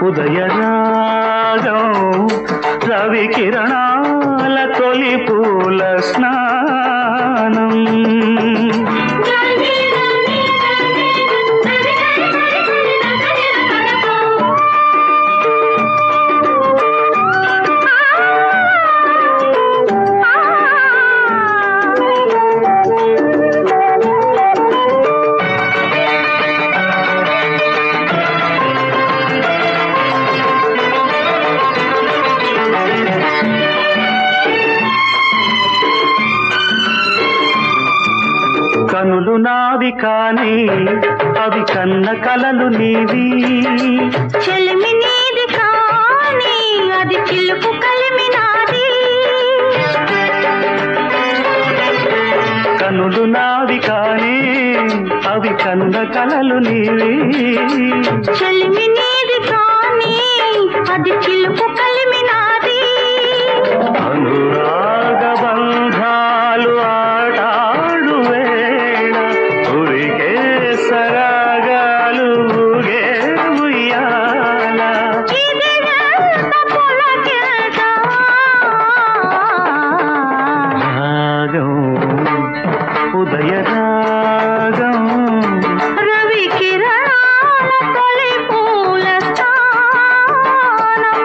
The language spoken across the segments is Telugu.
ఉదయరాగం రవి కిరణాల తొలి పూల స్నానం కనులు నావి కాని అవి కన్న కలలు నీవి చెలిమి నీది కానీ అది చిలుకు కలిమి నాది కనులు నావి కాని అవి కన్న కలలు నీవి చెలిమి నీది కానీ అది చిలుకు కలిమి నాది అనురాగ బంధాలు ఆటాడు వేళ ఉరికే సరాగాలు ఊగే ఉయ్యాల ఇది ఎంత పులకింత. రాగం ఉదయ రాగం రవి కిరణాల తొలి పూల స్థానం.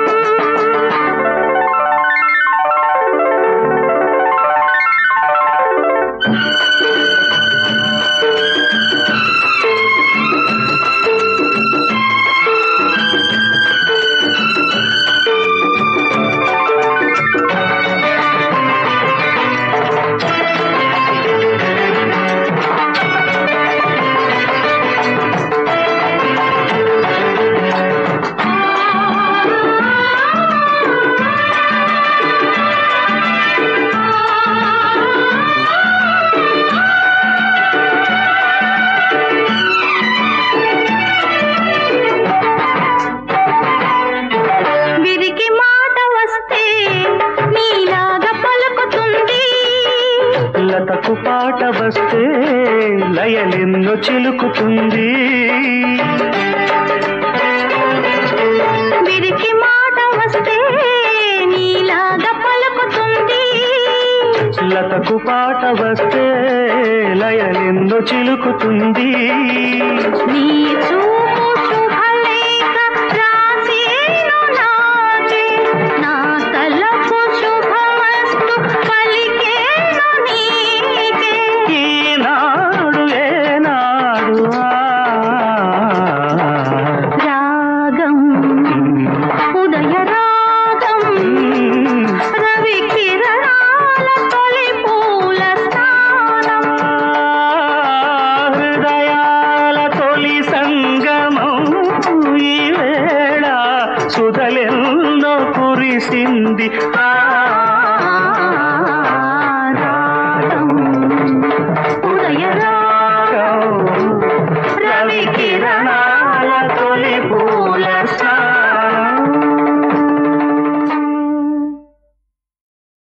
విరికి మాట వస్తే నీలాగా పలుకుతుంది లతకు పాట వస్తే లయలెన్నో చిలుకుతుంది విరికి మాట వస్తే నీలాగా పలుకుతుంది లతకు పాట వస్తే లయలెన్నో చిలుకుతుంది నీ చూపు శుభలేఖ రాసేను నాకే నా తలపు శుభమస్తు పలికేను నీకే ఈనాడు ఏనాడు ఆ. రాగం ఉదయ రాగం రవి కిరణాల తొలి పూల స్థానం హృదయాల తొలి సంగమం ఈ వేళ సుధలెన్నో కురిసింది